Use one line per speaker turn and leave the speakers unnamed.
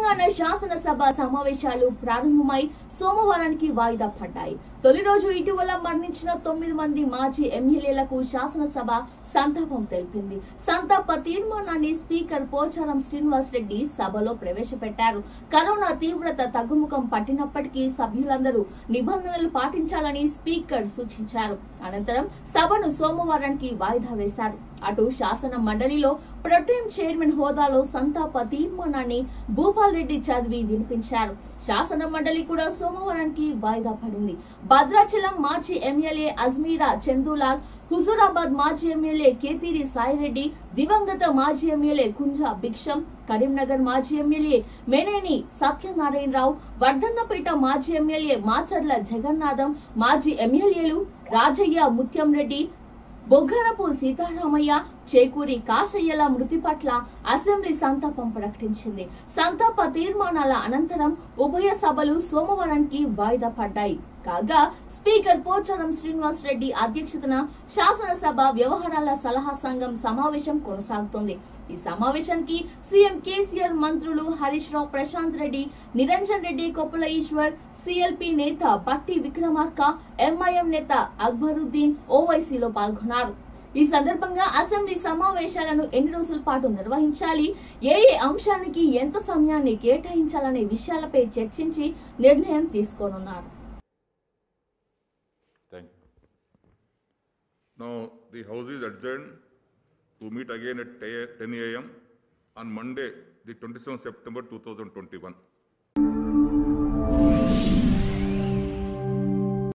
తెలంగాణ శాసనసభ సమావేశాలు ప్రారంభమై సోమవారానికి వాయిదా పడ్డాయి తొలి రోజు ఇటీవల మరణించిన తొమ్మిది మంది మాజీ ఎమ్మెల్యేలకు శాసనసభ సంతాపం తెలిపింది సంతాప తీర్మానాన్ని స్పీకర్ పోచారం శ్రీనివాస్ రెడ్డి సభలో ప్రవేశపెట్టారు కరోనా తీవ్రత తగ్గుముఖం పట్టినప్పటికీ సభ్యులందరూ నిబంధనలు పాటించాలని స్పీకర్ సూచించారు అనంతరం సభను సోమవారానికి వాయిదా వేశారు అటు శాసన మండలిలో ప్రొటెం చైర్మన్ హోదాలో సంతాప తీర్మానాన్ని భూపాల్ రెడ్డి చదివి వినిపించారు శాసన మండలి కూడా సోమవారానికి వాయిదా పడింది భద్రాచలం మాజీ ఎమ్మెల్యే అజ్మీరా చందూలాల్ హుజూరాబాద్ మాజీ ఎమ్మెల్యే కేతిరి సాయిరెడ్డి దివంగత మాజీ ఎమ్మెల్యే కుంజా భిక్షం కరీంనగర్ మాజీ ఎమ్మెల్యే మేనేని సత్యనారాయణరావు వర్ధన్నపేట మాజీ ఎమ్మెల్యే మాచర్ల జగన్నాథం మాజీ ఎమ్మెల్యేలు రాజయ్య ముత్యం రెడ్డి బొగ్గరపు సీతారామయ్య చేకూరి కాశయ్యల మృతి పట్ల అసెంబ్లీ సంతాపం ప్రకటించింది సంతాప తీర్మానాల అనంతరం ఉభయ సభలు సోమవారానికి వాయిదా పడ్డాయి కాగా స్పీకర్ పోచారం శ్రీనివాస్ రెడ్డి అధ్యక్షతన శాసనసభ వ్యవహారాల సలహా సంఘం సమావేశం కొనసాగుతోంది ఈ సమావేశానికి సీఎం కేసీఆర్ మంత్రులు హరీష్ రావు ప్రశాంత్ రెడ్డి నిరంజన్ రెడ్డి కొప్పుల ఈశ్వర్ సిఎల్పి నేత బట్టి విక్రమార్క ఎంఐఎం నేత అక్బరుద్దీన్ ఓవైసీలో పాల్గొన్నారు ఈ సందర్భంగా అసెంబ్లీ సమావేశాలను ఎన్ని రోజుల పాటు నిర్వహించాలి ఏ ఏ అంశానికి ఎంత సమయాన్ని కేటాయించాలనే విషయాలపై చర్చించి నిర్ణయం తీసుకోనున్నారు
Thank you. Now, the House is adjourned to meet again at 10 a.m. on Monday, the 27th September 2021.